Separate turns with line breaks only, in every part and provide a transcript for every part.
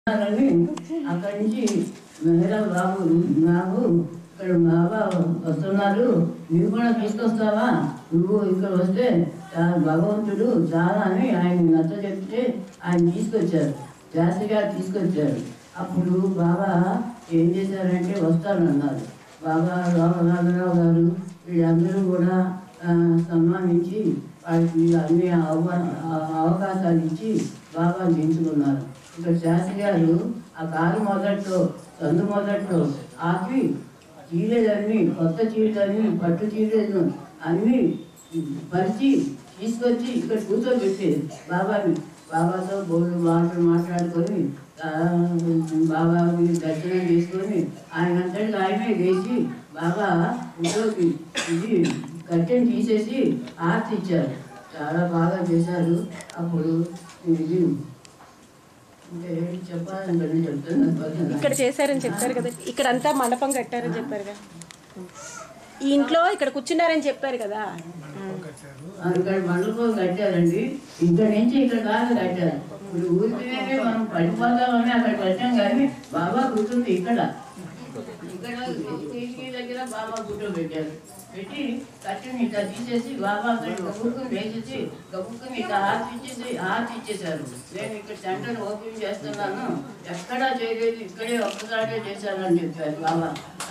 అని అక్కడి నుంచి మెహరా బాబు బాబు ఇక్కడ బాబా వస్తున్నారు నువ్వు కూడా తీసుకొస్తావా నువ్వు ఇక్కడ వస్తే చాలా భగవంతుడు చాలా అని ఆయన నచ్చ చెప్తే ఆయన తీసుకొచ్చారు శాస్త్రి గారు తీసుకొచ్చారు అప్పుడు బాబా ఏం చేశారంటే వస్తానన్నారు బాబా రామనాథరావు గారు వీళ్ళందరూ కూడా ఆ, సన్మానించి వాళ్ళకి అన్ని అవ- అవకాశాలు ఇచ్చి బాబా ఎంచుకున్నారు ఇక్కడ శాస్త్రి గారు ఆ కారు మొదట్లో సందు మొదట్లో ఆపి చీరలన్నీ కొత్త చీరలన్నీ పట్టు చీరలను అన్నీ పరిచి తీసుకొచ్చి ఇక్కడ కూర్చోబెట్టేది బాబాని బాబాతో బోర్డు మాటలు మాట్లాడుకొని ఆ, బాబాకి దర్శనం చేసుకొని ఆయన అంతటి ఆయనే లేచి బాబా ఇంట్లోకి ఇది కట్టెని తీసేసి ఆర్తి ఇచ్చారు చాలా బాగా చేశారు అప్పుడు ఇది ఇంకా ఏంటి చెప్పాలంటే చెప్తాను
ఇక్కడ చేశారని చెప్పారు కదా ఇక్కడ అంతా మండపం కట్టారని చెప్పారు కదా ఈ ఇంట్లో ఇక్కడ కూర్చున్నారని చెప్పారు కదా
ఇక్కడ మండపం కట్టారండి ఇక్కడ నుంచి ఇక్కడ దాకా కట్టారు ఇప్పుడు ఊరికినే మనం పడిపోతామని అక్కడ కట్టాం కానీ బాబా కూర్చుంది ఇక్కడ ఇక్కడ స్టేజీ దగ్గర బాబా కూర్చోబెట్టారు పెట్టి కట్టెని ఇట్లా తీసేసి బాబా అక్కడ గబుక్కుని వేసేసి గబుక్కుని ఇట్లా ఆర్చి ఇచ్చేసి ఆర్చి ఇచ్చేసారు నేను ఇక్కడ సెంటర్ ఓపెన్ చేస్తున్నాను ఎక్కడా చేయలేదు ఇక్కడే ఒక్కసారే చేశానని చెప్పారు బాబా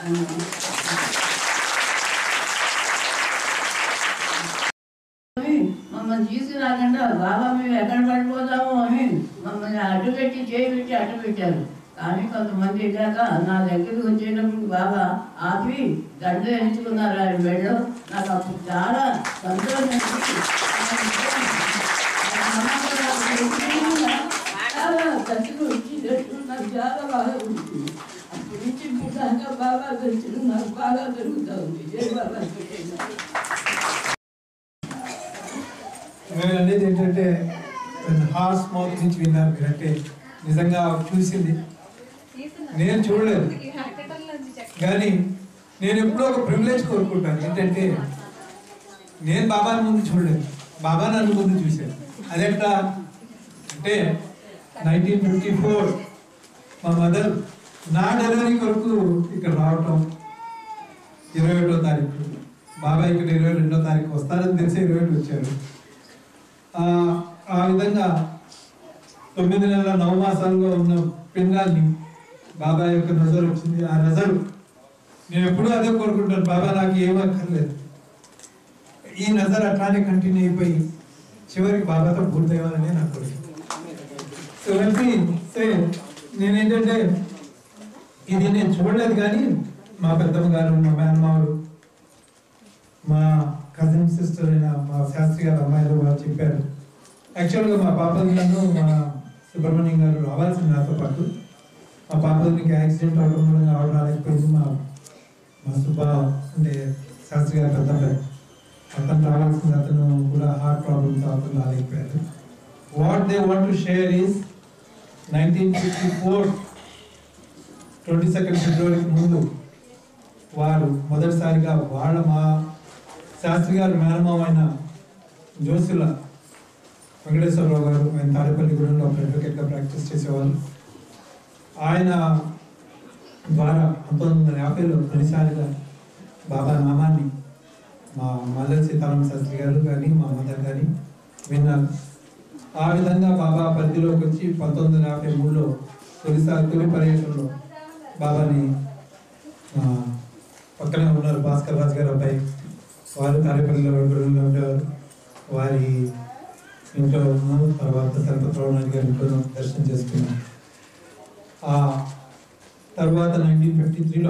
అని మమ్మల్ని తీసుకురాకుండా బాబా మేము ఎక్కడ పడిపోతాము అని మమ్మల్ని అడ్డు పెట్టి చేయి పెట్టి అడ్డు పెట్టారు కానీ కొంతమంది వెళ్ళాక నా దగ్గరికి వచ్చేటప్పుడు బాబా ఆపి దండ ఎంచుకున్నారు ఆయన మెడలో నాకు అప్పుడు చాలా సంతోషం వేసి, చాలా ఖర్చులు వచ్చినట్టు నాకు చాలా బాగా ఉంటుంది అప్పటి నుంచి ఇప్పుడు దాకా బాబా ఖర్చులు నాకు బాగా దొరుకుతా ఉంది జై బాబా పెట్టేసి
నేను అనేది ఏంటంటే హార్స్ మౌత్ నుంచి విన్నారు మీరంటే నిజంగా చూసింది నేను చూడలేదు కానీ నేను ఎప్పుడూ ఒక ప్రివిలేజ్ కోరుకుంటాను ఏంటంటే నేను బాబాని ముందు చూడలేదు బాబా నన్ను ముందు చూశాను అదెట్లా అంటే నైన్టీన్ ఫిఫ్టీ ఫోర్ మా మదర్ నా డెలివరీ కొరకు ఇక్కడ రావటం ఇరవై ఒకటో తారీఖు బాబాయ్ ఇక్కడ ఇరవై రెండో తారీఖు వస్తారని తెలిసి ఇరవై ఒకటి వచ్చారు ఆ ఆ విధంగా తొమ్మిది నెలల నవమాసాల్లో ఉన్న పిండాన్ని బాబా యొక్క నజర్ వచ్చింది ఆ నజర్ నేను ఎప్పుడూ అదే కోరుకుంటాను బాబా నాకు ఏం అక్కర్లేదు ఈ నజర్ అట్లానే కంటిన్యూ అయిపోయి చివరికి బాబాతో పూర్తయ్యాలని నా కోరిక సో వెల్ఫీ సే నేనేంటంటే ఇది నేను చూడలేదు కానీ మా పెద్దమ్మ గారు మా మేనమావులు మా కజిన్ సిస్టర్ అయిన మా శాస్త్రి గారు అమ్మాయిలు వారు చెప్పారు యాక్చువల్గా మా పాపది గారు మా సుబ్రహ్మణ్యం గారు రావాల్సింది నాతో పాటు మా పాపదికి యాక్సిడెంట్ అవడం వల్ల ఆవిడ రాలేకపోయింది మా మా సుబ్బా అంటే శాస్త్రి గారు పెద్ద అబ్బాయి అతను రావాల్సింది అతను కూడా హార్ట్ ప్రాబ్లమ్తో అతను రాలేకపోయారు what they want to share is nineteen fifty four twenty second ఫిబ్రవరికి ముందు వారు మొదటిసారిగా వాళ్ళ మా శాస్త్రి గారు మేనమామ అయిన జోసుల వెంకటేశ్వరరావు గారు ఆయన తాడేపల్లిగూడెంలో ఒక అడ్వకేట్గా ప్రాక్టీస్ చేసేవారు ఆయన ద్వారా పంతొమ్మిది వందల యాభైలో తొలిసారిగా బాబా నామాన్ని మా మల్లె సీతారామ శాస్త్రి గారు కానీ మా మదర్ కానీ విన్నారు ఆ విధంగా బాబా పరిధిలోకి వచ్చి పంతొమ్మిది వందల యాభై మూడులో తొలిసారి తొలి పర్యటనలో బాబాని ఆ, పక్కనే ఉన్నారు భాస్కర్ రాజు గారు అబ్బాయి వారు తారేపల్లిలో గొడవలో ఉండేవారు వారి ఇంట్లో ఉన్నాము తర్వాత తిరుపతిరావు నాయుడు గారి ఇంట్లో దర్శనం చేసుకున్నాం ఆ తర్వాత నైన్టీన్ ఫిఫ్టీ త్రీలో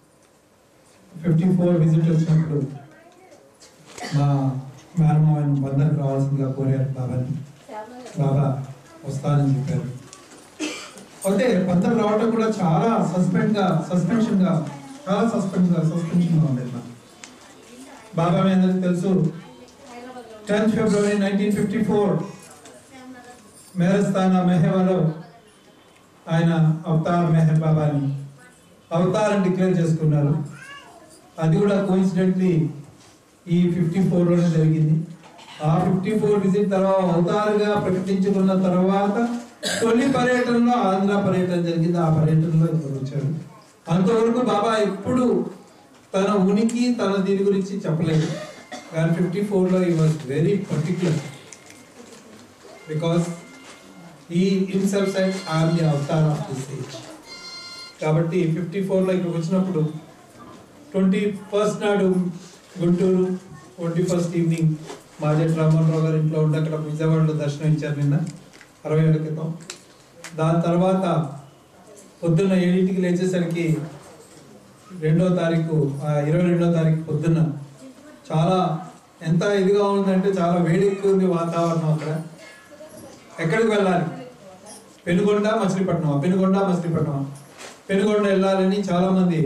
ఫిఫ్టీ ఫోర్ విజిట్ వచ్చినప్పుడు మా మేనమావన్ బంధన్ రావాల్సిందిగా కోరారు బాబాని బాబా వస్తానని చెప్పారు అయితే పంతం రావటం కూడా చాలా సస్పెండ్ గా సస్పెన్షన్ గా చాలా సస్పెండ్ గా సస్పెన్షన్ గా ఉండేది నాకు బాబా మీ అందరికి తెలుసు tenth February nineteen fifty four మేరస్తానా మెహేవాలో ఆయన అవతార్ మెహర్ బాబాని అవతార్ అని డిక్లేర్ చేసుకున్నారు అది కూడా కోయిన్సిడెంట్లీ ఈ ఫిఫ్టీ ఫోర్లోనే జరిగింది ఆ ఫిఫ్టీ ఫోర్ విజిట్ తర్వాత అవతారుగా ప్రకటించుకున్న తర్వాత తొలి పర్యటనలో ఆంధ్ర పర్యటన జరిగింది ఆ పర్యటనలో ఇక్కడ వచ్చారు అంతవరకు బాబా ఎప్పుడు తన ఉనికి తన దీని గురించి చెప్పలేదు కానీ ఫిఫ్టీ ఫోర్లో he was very particular because he himself set are the avatar of this age కాబట్టి ఫిఫ్టీ ఫోర్లో ఇక్కడికి వచ్చినప్పుడు ట్వంటీ ఫస్ట్ నాడు గుంటూరు ట్వంటీ ఫస్ట్ ఈవినింగ్ మాజెట్ రామోహన్ గారి ఇంట్లో ఉండి అక్కడ విజయవాడలో దర్శనం ఇచ్చారు నిన్న అరవై ఏళ్ళ క్రితం దాని తర్వాత పొద్దున్న ఏడింటికి లేచేసరికి రెండో తారీఖు ఆ, ఇరవై రెండో తారీఖు పొద్దున్న చాలా ఎంత ఇదిగా ఉందంటే చాలా వేడి ఎక్కువ ఉంది వాతావరణం అక్కడ ఎక్కడికి వెళ్ళాలి పెనుగొండ మచిలీపట్నం పెనుగొండ మచిలీపట్నం పెనుగొండ వెళ్ళాలని చాలా మంది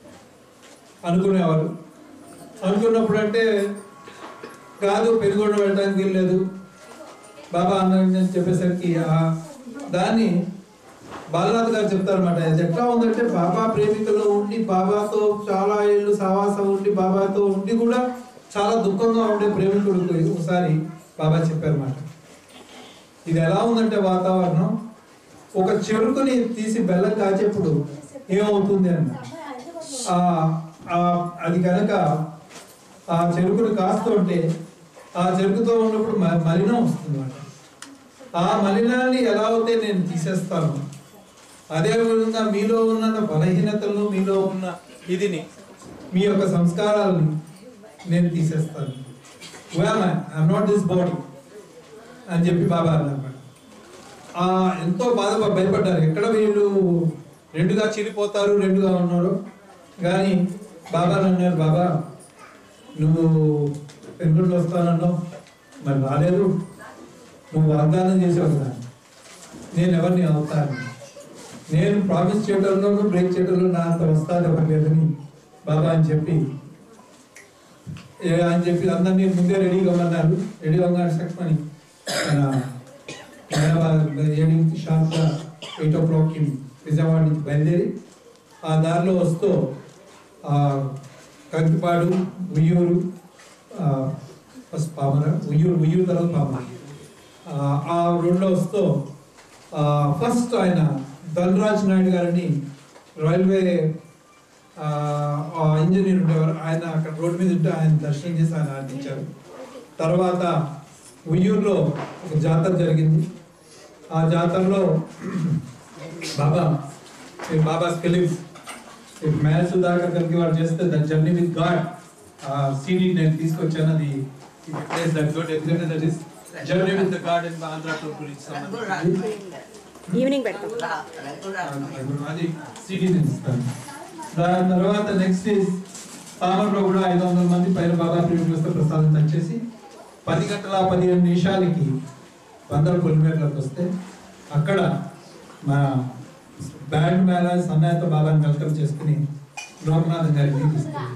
అనుకునేవారు అనుకున్నప్పుడు అంటే కాదు పెనుగొండ వెళ్ళడానికి వీల్లేదు బాబా అన్నని చెప్పేసరికి ఆ దాన్ని బాలనాథ్ గారు చెప్తారన్నమాట అది ఎట్లా ఉందంటే బాబా ప్రేమికలో ఉండి బాబాతో చాలా ఏళ్ళు సహవాసం ఉండి బాబాతో ఉండి కూడా చాలా దుఃఖంగా ఉండే ప్రేమికుడు ఒకసారి బాబా చెప్పారన్నమాట ఇది ఎలా ఉందంటే వాతావరణం ఒక చెరుకుని తీసి బెల్లం కాచేప్పుడు ఏమవుతుంది అన్న ఆ ఆ అది కనుక ఆ చెరుకును కాస్తుంటే ఆ చెరుకుతో ఉన్నప్పుడు మ- మలినం వస్తుంది అన్నమాట ఆ మలినాన్ని ఎలా అయితే నేను తీసేస్తాను అదే విధంగా మీలో ఉన్న బలహీనతలను మీలో ఉన్న ఇదిని మీ యొక్క సంస్కారాలను నేను తీసేస్తాను ఐఎమ్ నాట్ దిస్ బాడీ అని చెప్పి బాబా అన్నమాట ఆ ఎంతో బాధ భయపడ్డారు ఎక్కడ వీళ్ళు రెండుగా చీలిపోతారు రెండుగా ఉన్నారు కానీ బాబా అన్నారు బాబా నువ్వు పెంగుళ్ళు వస్తానన్నావు మరి రాలేదు నువ్వు వాగ్దానం చేసావు కదా నేను ఎవరిని అవుతాను నేను ప్రామిస్ చేయడంలోనూ బ్రేక్ చేయడంలో నా అంత వస్తాది ఎవరు లేదని బాబా అని చెప్పి ఏ అని చెప్పి అందరినీ ముందే రెడీగా ఉన్నారు రెడీగా ఉన్నారు సక్మని మన హైదరాబాద్ ఏడింటి షార్ప్గా ఎయిట్ ఓ క్లాక్కి విజయవాడ నుంచి బయలుదేరి ఆ దారిలో వస్తూ ఆ కంకిపాడు ఉయ్యూరు ఆ, ఫస్ట్ పామర ఉయ్యూరు ఉయ్యూరు తర్వాత పామర ఆ, ఆ రోడ్లో వస్తూ ఆ, ఫస్ట్ ఆయన ధనరాజ్ నాయుడు గారిని రైల్వే ఆ, ఆ ఇంజనీర్ ఉండేవారు ఆయన అక్కడ రోడ్డు మీద ఉంటే ఆయన దర్శనం చేసి ఆయన ఆర్థించారు తర్వాత ఉయ్యూరులో ఒక జాతర జరిగింది ఆ జాతరలో బాబా ఈ బాబా ఫిలిప్స్ మేల్ సుధాకర్ గారికి వాడు చేస్తే ద జర్నీ విత్ గాడ్ ఆ సీడీ నేను తీసుకొచ్చాను అది దట్ గుడ్ ఎందుకంటే that is journey with the God in Andhra to reach సంబంధించి
ఈవినింగ్ పెడతాం
అది సిటీ ఇస్తాను దాని తర్వాత నెక్స్ట్ ఇస్ పామర్లో కూడా ఐదు వందల మంది పైన బాబా ప్రేమికులతో ప్రసాదం తెచ్చేసి పది గంటల పదిహేను నిమిషాలకి వందల కిలోమీటర్లకు వస్తే అక్కడ మన బ్యాండ్ మేళ సన్నాయితో బాబాని వెల్కమ్ చేసుకుని లోకనాథం గారికి తీసుకెళ్ళింది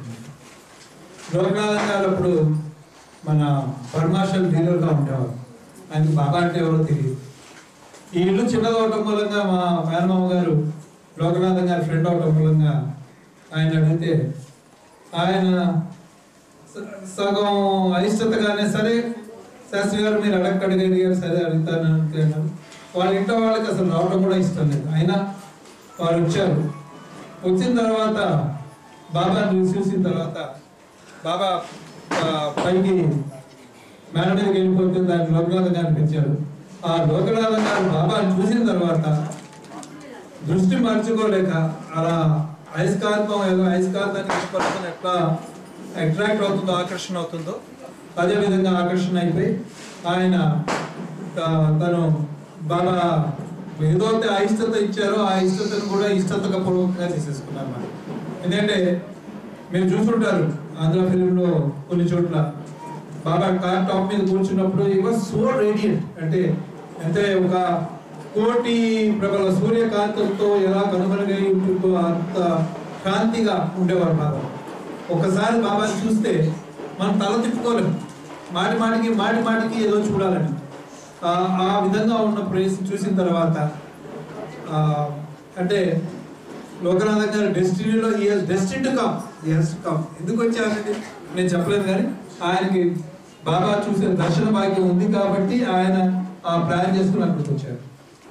లోకనాథం గారు అప్పుడు మన పర్మాషల్ డీలర్గా ఉండేవారు ఆయనకి బాబా అంటే ఎవరో తెలియదు ఈ ఇల్లు చిన్నగా అవటం మూలంగా మా మేనమామ గారు లోకనాథం గారి ఫ్రెండ్ అవటం మూలంగా ఆయన అడిగితే ఆయన స- సగం అయిష్టతగానే సరే శాస్త్రి గారు మీరు అడగ అడిగారు సరే అడుగుతాను అంటున్నారు వాళ్ళ ఇంట్లో వాళ్ళకి అసలు రావడం కూడా ఇష్టం లేదు అయినా వారు వచ్చారు వచ్చిన తర్వాత బాబాని చూసిన తర్వాత బాబా ఆ, పైకి మేడ మీదకి వెళ్ళిపోతే దానికి లోకనాథం గారిని పెంచారు ఆ లోకనాథం గారు బాబాని చూసిన తర్వాత దృష్టి మర్చుకోలేక అలా అయస్కాంతం ఏదో అయస్కాంతానికి విస్ఫోటనం ఎట్లా అట్రాక్ట్ అవుతుందో ఆకర్షణ అవుతుందో అదే విధంగా ఆకర్షణ అయిపోయి ఆయన ఆ, తను బాగా ఏదైతే అయిష్టత ఇచ్చారో ఆ ఇష్టతను కూడా ఇష్టతగా పూర్వకంగా తీసేసుకున్నారు మరి ఎందుకంటే మీరు చూసుంటారు ఆంధ్ర ఫిలింలో కొన్ని చోట్ల బాబా కార్ టాప్ మీద కూర్చున్నప్పుడు ఈ వాజ్ సో రేడియంట్ అంటే అంటే ఒక కోటి ప్రబల సూర్యకాంతంతో ఎలా కనుమరుగై ఉంటుందో అంత కాంతిగా ఉండేవారు బాబా ఒకసారి బాబాని చూస్తే మనం తల తిప్పుకోలేం మాటి మాటికి మాటి మాటికి ఏదో చూడాలని ఆ- ఆ విధంగా ఉన్న ప్లేస్ చూసిన తర్వాత ఆ, అంటే లోకనాథం గారి డెస్టినీలో ఈ destined to come as come ఎందుకు వచ్చారనేది నేను చెప్పలేదు కానీ ఆయనకి బాబా చూసే దర్శన భాగ్యం ఉంది కాబట్టి ఆయన ఆ ప్లాన్ చేసుకుని అక్కడికి వచ్చారు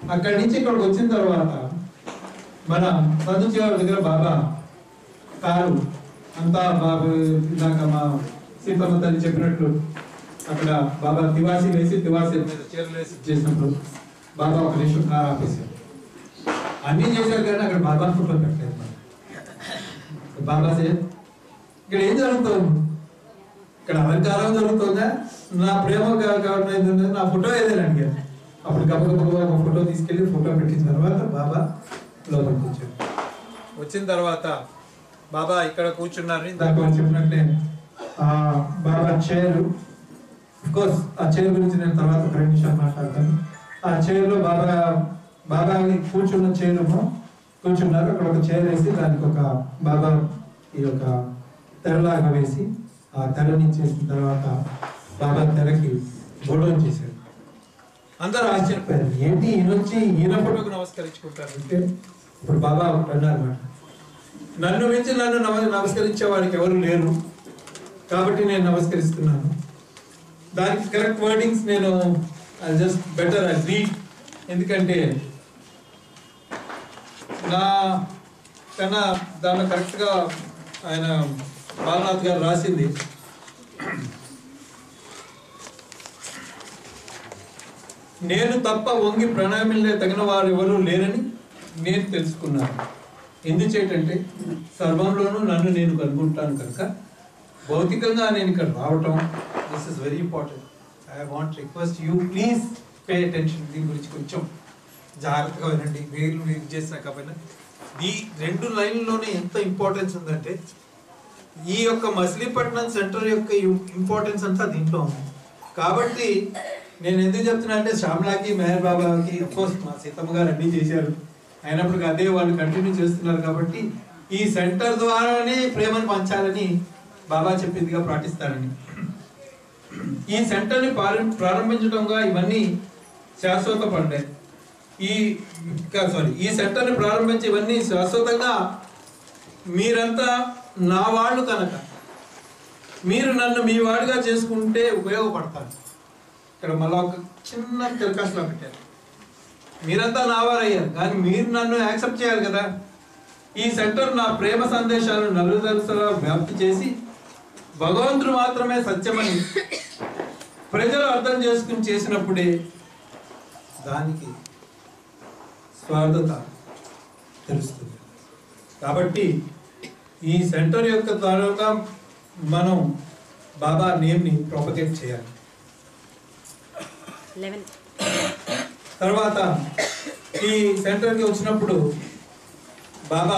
అక్కడి నుంచి ఇక్కడికి వచ్చిన తర్వాత మన సందుచేవారి దగ్గర బాబా కారు అంతా బాబు ఇందాక మా సీతమ్మ తల్లి చెప్పినట్లు అక్కడ బాబా తివాసి వేసి తివాసి మీద చీరలు వేసి చేసినప్పుడు బాబా ఒక నిమిషం కారు ఆపేశారు అన్ని చేశారు కానీ అక్కడ బాబా ఫోటో పెట్టలేదు మరి. బాబా సార్ ఇక్కడ ఏం జరుగుతుంది ఇక్కడ అలంకారం జరుగుతుందా నా ప్రేమ కా- కావడం ఏంటంటే నా ఫోటో ఏదైనా అడిగారు అప్పుడు గబగబ ఒక ఫోటో తీసుకెళ్లి ఫోటో పెట్టిన తర్వాత బాబా లోపలికి వచ్చారు వచ్చిన తర్వాత బాబా ఇక్కడ కూర్చున్నారు ఇందాక వాళ్ళు చెప్పినట్లే ఆ బాబా చైర్ కోర్స్ ఆ చైర్ గురించి నేను తర్వాత ఒక రెండు నిమిషాలు మాట్లాడతాను ఆ చైర్ లో బాబా బాబా కూర్చున్న చైర్ కూర్చున్నారు అక్కడ ఒక చైర్ వేసి దానికి ఒక బాబా ఈ యొక్క తెరలాగా వేసి ఆ తెరని చేసిన తర్వాత బాబా తెరకి గొడవ చేశారు అందరూ ఆశ్చర్యపోయారు ఏంటి ఈయన వచ్చి ఈయన ఫోటోకు నమస్కరించుకుంటారు అంటే ఇప్పుడు బాబా ఒకటి అన్నారు అన్నమాట నన్ను మించి నన్ను నమ నమస్కరించే వాడికి ఎవరు లేరు కాబట్టి నేను నమస్కరిస్తున్నాను దానికి కరెక్ట్ వర్డింగ్స్ నేను జస్ట్ బెటర్ ఐ రీడ్ ఎందుకంటే నా కన్నా దాన్ని కరెక్ట్గా ఆయన బాలనాథ్ గారు రాసింది నేను తప్ప వంగి ప్రణామిల్లే తగిన వారు ఎవరు లేరని నేను తెలుసుకున్నాను ఎందుచేటంటే సర్వంలోనూ నన్ను నేను కనుగొంటాను కనుక భౌతికంగా నేను ఇక్కడ రావటం this is very important I want request you please pay attention దీని గురించి కొంచెం జాగ్రత్తగా వినండి మీరు మీరు చేసిన కాబట్టి ఈ రెండు లైన్లోనే ఎంత ఇంపార్టెన్స్ ఉందంటే ఈ యొక్క మచిలీపట్నం సెంటర్ యొక్క ఇంపార్టెన్స్ అంతా దీంట్లో ఉంది కాబట్టి నేను ఎందుకు చెప్తున్నా అంటే శ్యామలాకి మెహర్ బాబాకి కోర్స్ మా సీతమ్మ గారు అన్ని చేశారు అయినప్పుడు అదే వాళ్ళు కంటిన్యూ చేస్తున్నారు కాబట్టి ఈ సెంటర్ ద్వారానే ప్రేమను పంచాలని బాబా చెప్పిందిగా పాటిస్తారని ఈ సెంటర్ని ప్రారం- ప్రారంభించడంగా ఇవన్నీ శాశ్వత పడ్డాయి ఈ సారీ ఈ సెంటర్ని ప్రారంభించి ఇవన్నీ శాశ్వతంగా మీరంతా నా వాళ్ళు కనుక మీరు నన్ను మీ వాడిగా చేసుకుంటే ఉపయోగపడతాను ఇక్కడ మళ్ళీ ఒక చిన్న తిరకాసులో పెట్టారు మీరంతా నా వారయ్యారు కానీ మీరు నన్ను యాక్సెప్ట్ చేయాలి కదా ఈ సెంటర్ నా ప్రేమ సందేశాలను నలుదరసలా వ్యాప్తి చేసి భగవంతుడు మాత్రమే సత్యమని ప్రజలు అర్థం చేసుకుని చేసినప్పుడే దానికి స్వార్థత తెలుస్తుంది కాబట్టి ఈ సెంటర్ యొక్క ద్వారా మనం బాబా నేమ్ని ప్రొపగేట్ చేయాలి
లెవెన్
తర్వాత ఈ సెంటర్కి వచ్చినప్పుడు బాబా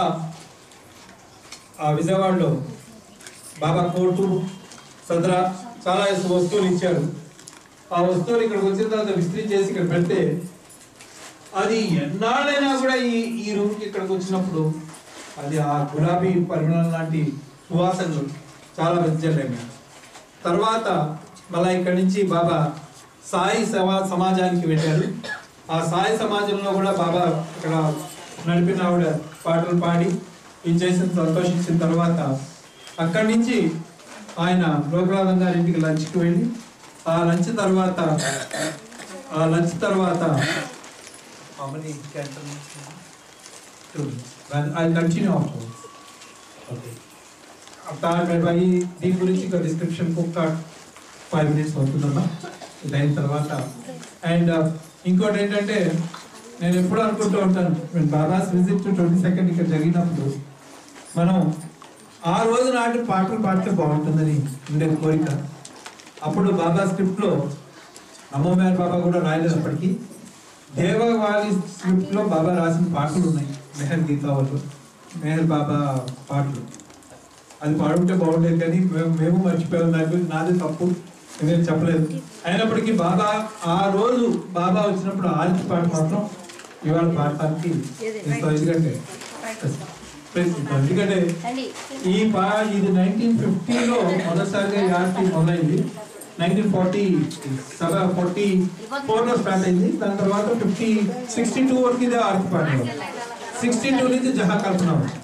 ఆ విజయవాడలో బాబా కోర్టు సదరా చాలా వస్తువులు ఇచ్చారు ఆ వస్తువులు ఇక్కడికి వచ్చిన తర్వాత విస్త్రీ చేసి ఇక్కడ పెడితే అది ఎన్నాళ్ళైనా కూడా ఈ ఈ రూమ్కి ఇక్కడికి వచ్చినప్పుడు అది ఆ గులాబీ పరిమళం లాంటి సువాసనలు చాలా వెచ్చలేము తర్వాత మళ్ళా ఇక్కడి నుంచి బాబా సాయి సమా సమాజానికి వెళ్ళారు ఆ సాయి సమాజంలో కూడా బాబా ఇక్కడ నడిపిన ఆవిడ పాటలు పాడి ఇది చేసిన సంతోషించిన తర్వాత అక్కడి నుంచి ఆయన లోకనాథం గారి ఇంటికి లంచ్కి వెళ్ళి ఆ లంచ్ తర్వాత ఆ లంచ్ తర్వాత How many cantonese? Two. Well, I'll continue afterwards. Okay. అప్పుడు ఈ దీని గురించి ఒక డిస్క్రిప్షన్ ఒక ఫైవ్ మినిట్స్ అవుతుందమ్మా ఇది అయిన తర్వాత అండ్ ఇంకోటి ఏంటంటే నేను ఎప్పుడు అనుకుంటూ ఉంటాను నేను బాబాస్ విజిట్ ట్వంటీ సెకండ్ ఇక్కడ జరిగినప్పుడు మనం ఆ రోజు నాటి పాటలు పాడితే బాగుంటుందని ఉండే కోరిక అప్పుడు బాబా స్క్రిప్ట్లో అమ్మమ్మారి బాబా కూడా రాయలేదు అప్పటికి దేవవాలి స్క్రిప్ట్ లో బాబా రాసిన పాటలు ఉన్నాయి మెహర్ గీతావల్లో మెహర్ బాబా పాటలు అది పాడుంటే బాగుండేది కానీ మేము మేము మర్చిపోయాం దాని గురించి నాది తప్పు నేను చెప్పలేదు అయినప్పటికీ బాబా ఆ రోజు బాబా వచ్చినప్పుడు ఆర్చి పాట మాత్రం ఇవాళ పాడటానికి ఎంతో ఎందుకంటే ఎందుకంటే ఈ పా ఇది నైన్టీన్ ఫిఫ్టీలో మొదటిసారిగా ఈ ఆర్టి మొదలైంది నైన్టీన్ ఫార్టీ సభ ఫార్టీ ఫోర్లో స్టార్ట్ అయింది దాని తర్వాత ఫిఫ్టీ సిక్స్టీ టూ వరకు ఇదే ఆర్టి పాట సిక్స్టీ టూ నుంచి జహా కల్పన వచ్చింది.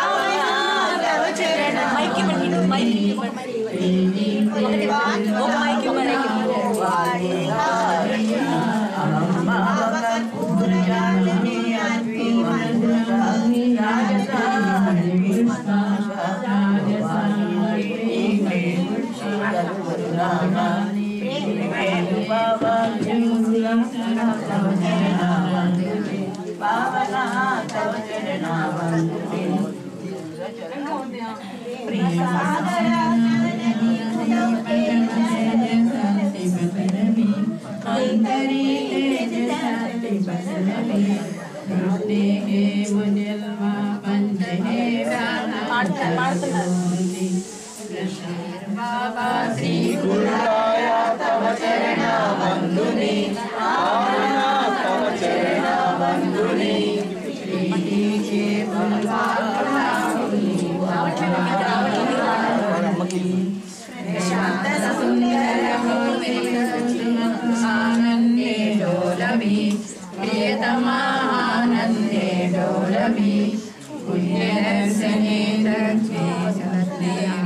మైక్ ఇవ్వండి మైక్ ఇవ్వండి ఒక మైక్
तव चरणावन्दे पावना तव चरणावन्दे
ఆనందే డోలమి ప్రియతమానందే డోలమి పుణ్యదర్శనే దక్షే